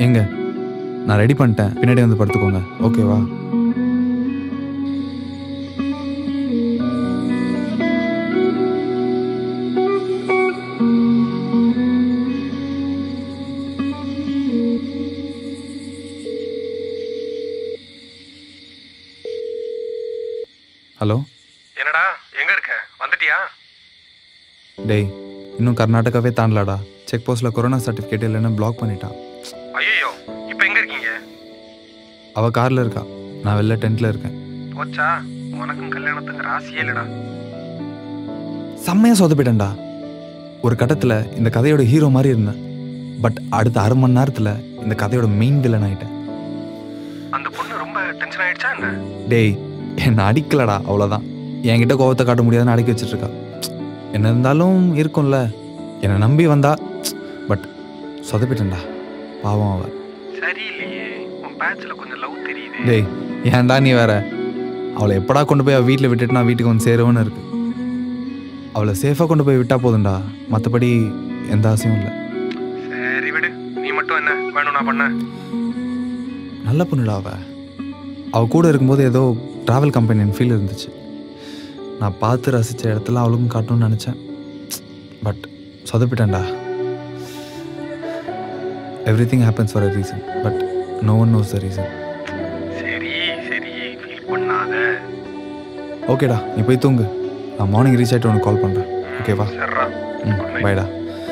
ஏங்க நான் ரெடி பண்ணிட்டேன் பின்னாடி வந்து படுத்துக்கோங்க ஓகேவா ஹலோ என்னடா எங்க இருக்க வந்துட்டியா டேய் இன்னும் கர்நாடகாவே தாண்டலடா செக் போஸ்ட்டில் கொரோனா சர்டிஃபிகேட் இல்லைன்னு பிளாக் பண்ணிட்டான் ஐயோ இப்போ எங்க இருக்கீங்க அவள் காரில் இருக்கா நான் வெளில டென்ட்டில் இருக்கேன் போச்சா உனக்கும் கல்யாணத்துக்கு ராசியே இல்லடா செம்மையாக சொதப்பிட்டேன்டா ஒரு கட்டத்தில் இந்த கதையோட ஹீரோ மாதிரி இருந்தேன் பட் அடுத்த அரை மணி நேரத்தில் இந்த கதையோட மெயின் வில்லன் ஆயிட்டேன் அந்த பொண்ணு ரொம்ப டென்ஷன் ஆயிடுச்சா என்ன டேய் என்னை அடிக்கலடா அவ்வளோதான் என்கிட்ட கோவத்தை காட்ட முடியாதுன்னு அடக்கி வச்சிட்ருக்கா என்ன இருந்தாலும் இருக்கும்ல என்னை நம்பி வந்தா பட் சொதப்பிட்டேன்டா பாவம் அவ சரியில்லையே உன் பேட்ச்ல கொஞ்சம் லவ் தெரியுது டேய் ஏன்டா நீ வேற அவளை எப்படா கொண்டு போய் அவள் வீட்டில் விட்டுட்டு நான் வீட்டுக்கு வந்து சேருவேன்னு இருக்கு அவளை சேஃபாக கொண்டு போய் விட்டா போதும்டா மற்றபடி எந்த ஆசையும் இல்லை சரி விடு நீ மட்டும் என்ன வேணும் நான் பண்ண நல்ல பொண்ணுடா அவ அவ கூட இருக்கும்போது ஏதோ ட்ராவல் கம்பெனின்னு ஃபீல் இருந்துச்சு நான் பார்த்து ரசித்த இடத்துல அவளுக்கும் காட்டணும்னு நினச்சேன் பட் சொதப்பிட்டேன்டா every thing happens for a reason but no one knows the reason சரி சரி ஃபீல் பண்ணாத ஓகேடா நீ போய் தூங்கு நான் மார்னிங் ரீச் ஆகிட்டு உனக்கு கால் பண்ணுறேன் ஓகேவா சரிடா ம் பைடா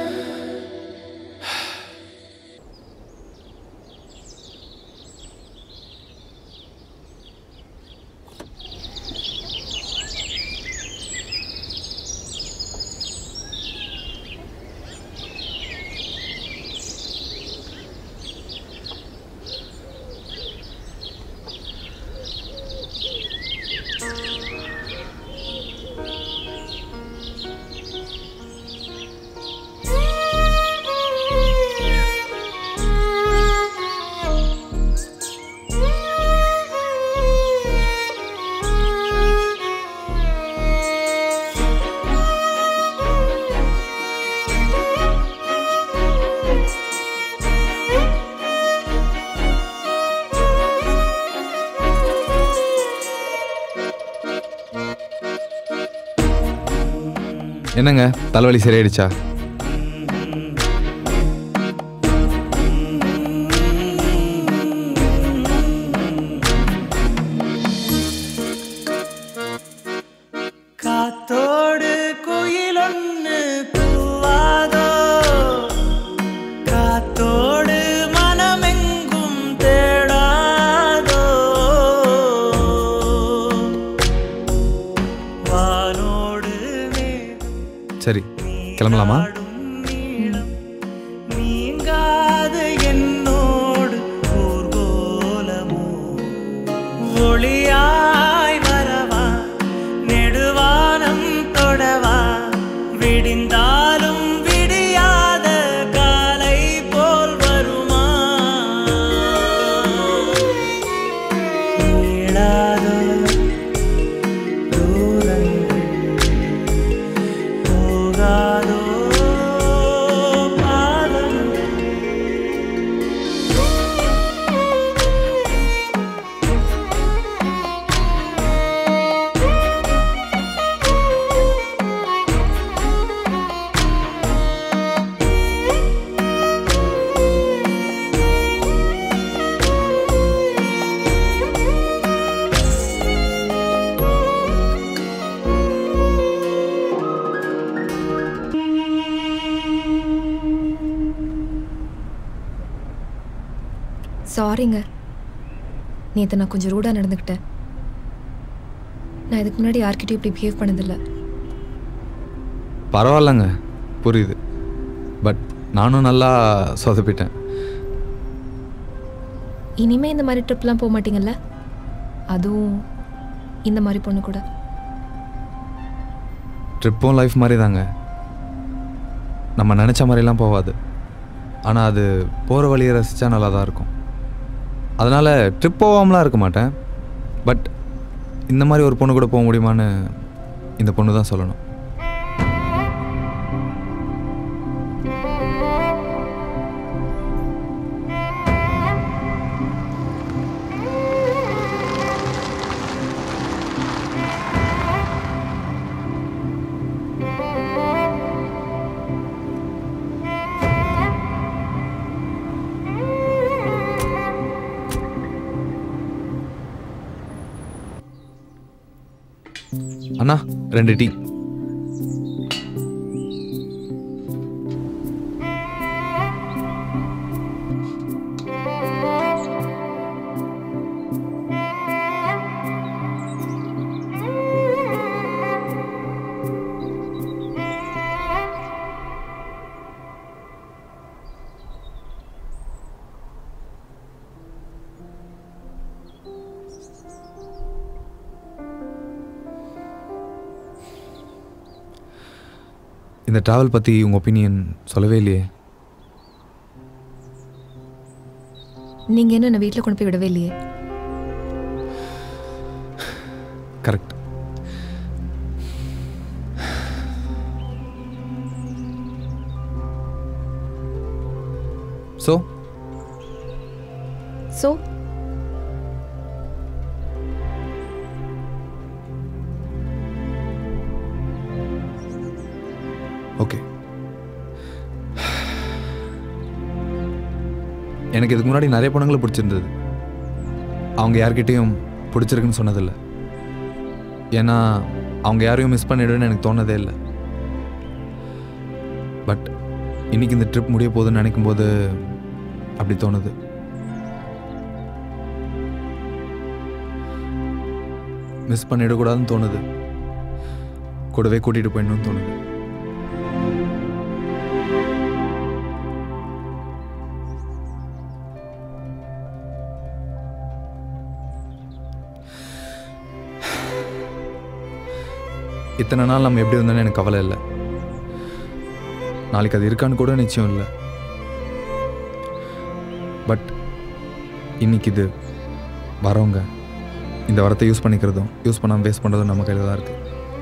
என்னங்க தலைவலி சரியாயிடுச்சா காத்தோடு குயிலொன்னு கூவாதோ காத்தோடு மனமெங்கும் தேடாதோ வானோடு மேகம் சரி கிளம்பலாமா நீளம் நீங்காது என்னோடு ஊர்கோலமோ ஒளியாய் வரவா நெடுவானம் தொடவா விடிந்தாலும் விடியாத காலை போல் வருமா நீளாதோ தூரங்கள் போகாதோ பாதங்கள் சாரிங்க நேற்று நான் கொஞ்சம் ரூடாக நடந்துக்கிட்டேன் நான் இதுக்கு முன்னாடி யார்கிட்டயும் இப்படி பிஹேவ் பண்ணதில்லை பரவாயில்லங்க புரியுது பட் நானும் நல்லா சொதப்பிட்டேன் இனிமே இந்த மாதிரி ட்ரிப்லாம் போக மாட்டீங்கல்ல அதுவும் இந்த மாதிரி பொண்ணு கூட ட்ரிப்பும் லைஃப் மாதிரி தாங்க நம்ம நினச்ச மாதிரிலாம் போகாது ஆனால் அது போகிற வழியை ரசித்தா நல்லா தான் இருக்கும் அதனால் ட்ரிப் போகாமலாம் இருக்க மாட்டேன் பட் இந்த மாதிரி ஒரு பொண்ணு கூட போக முடியுமான்னு இந்த பொண்ணு தான் சொல்லணும் அண்ணா ரெண்டு டீ இந்த ட்ராவல் பற்றி உங்கள் ஒப்பீனியன் சொல்லவே இல்லையே நீங்கள் என்ன என்னை வீட்டில் கொண்டு போய் விடவே இல்லையே கரெக்ட் ஸோ ஸோ ஓகே எனக்கு இதுக்கு முன்னாடி நிறைய படங்களை பிடிச்சிருந்தது அவங்க யார்கிட்டேயும் பிடிச்சிருக்குன்னு சொன்னதில்லை ஏன்னா அவங்க யாரையும் மிஸ் பண்ணிடுவேன்னு எனக்கு தோணதே இல்லை பட் இன்னைக்கு இந்த ட்ரிப் முடிய போகுதுன்னு நினைக்கும் போது அப்படி தோணுது மிஸ் பண்ணிடக்கூடாதுன்னு தோணுது கூடவே கூட்டிகிட்டு போயிடணும்னு தோணுது இத்தனை நாள் நம்ம எப்படி இருந்தோன்னு எனக்கு கவலை இல்லை நாளைக்கு அது இருக்கான்னு கூட நிச்சயம் இல்லை பட் இன்னைக்கு இது வரவங்க இந்த வரத்தை யூஸ் பண்ணிக்கிறதும் யூஸ் பண்ணாமல் வேஸ்ட் பண்ணுறதும் நம்ம கையில் தான் இருக்குது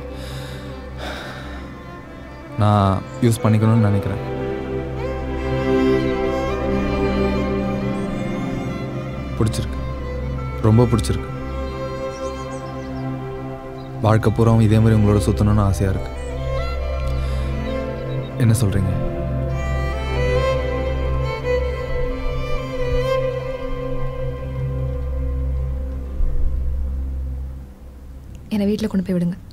நான் யூஸ் பண்ணிக்கணும்னு நினைக்கிறேன் பிடிச்சிருக்கு ரொம்ப பிடிச்சிருக்கு வாழ்க்கை பூராவும் இதே மாதிரி உங்களோட சுற்றணும்னு ஆசையாக இருக்கு என்ன சொல்கிறீங்க என்னை வீட்டில் கொண்டு போய் விடுங்க